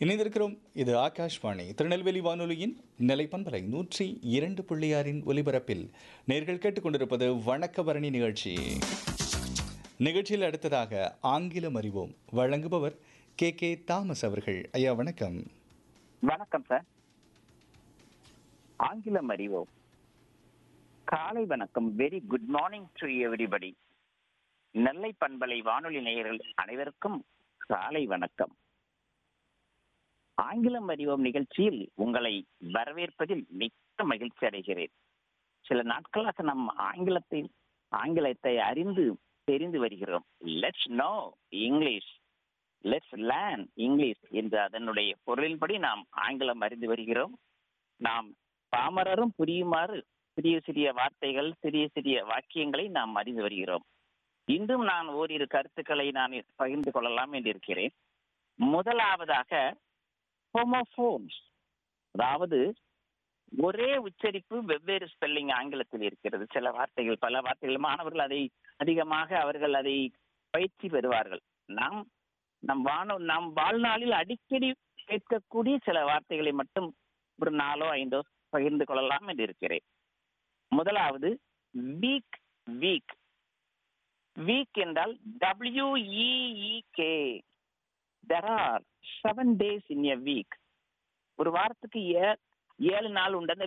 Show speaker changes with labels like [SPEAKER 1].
[SPEAKER 1] இணைந்திருக்கிறோம் இது ஆகாஷ்வாணி திருநெல்வேலி வானொலியின் நிலைப்பண்பலை நூற்றி இரண்டு புள்ளியாரின் ஒலிபரப்பில் நேர்கள் கேட்டுக்கொண்டிருப்பது வணக்கபரணி நிகழ்ச்சி நிகழ்ச்சியில் அடுத்ததாக ஆங்கிலம் அறிவோம் வழங்குபவர் கே கே தாமஸ் அவர்கள் ஐயா வணக்கம்
[SPEAKER 2] வணக்கம் சார் ஆங்கிலம் அறிவோம் காலை வணக்கம் very good morning to everybody Nellai பண்பலை வானொலி நேயர்கள் அனைவருக்கும் காலை வணக்கம் ஆங்கிலம் அறிவோம் நிகழ்ச்சியில் உங்களை வரவேற்பதில் மிக்க மகிழ்ச்சி அடைகிறேன் சில நாட்களாக நம் ஆங்கிலத்தை ஆங்கிலத்தை அறிந்து தெரிந்து வருகிறோம் let's know English let's learn English என்று அதனுடைய பொருளின்படி நாம் ஆங்கிலம் அறிந்து வருகிறோம் நாம் பாமரரும் புரியுமாறு சிறிய சிறிய வார்த்தைகள் சிறிய சிறிய வாக்கியங்களை நாம் அறிந்து வருகிறோம் இன்றும் நான் ஓரிரு கருத்துக்களை நான் பகிர்ந்து கொள்ளலாம் என்று இருக்கிறேன் முதலாவதாக ஹோமோஃபோன்ஸ் அதாவது ஒரே உச்சரிப்பு வெவ்வேறு ஸ்பெல்லிங் ஆங்கிலத்தில் இருக்கிறது சில வார்த்தைகள் பல வார்த்தைகள் மாணவர்கள் அதை அதிகமாக அவர்கள் அதை பயிற்சி பெறுவார்கள் நாம் நம் வான நம் வாழ்நாளில் அடிக்கடி கேட்கக்கூடிய சில வார்த்தைகளை மட்டும் ஒரு நாலோ ஐந்தோ பகிர்ந்து கொள்ளலாம் என்று இருக்கிறேன் முதலாவது வீக் வீக் வீக் என்றால் W E E K there are seven days in a week ஒரு வாரத்துக்கு ஏ ஏழு நாள் உண்டு அந்த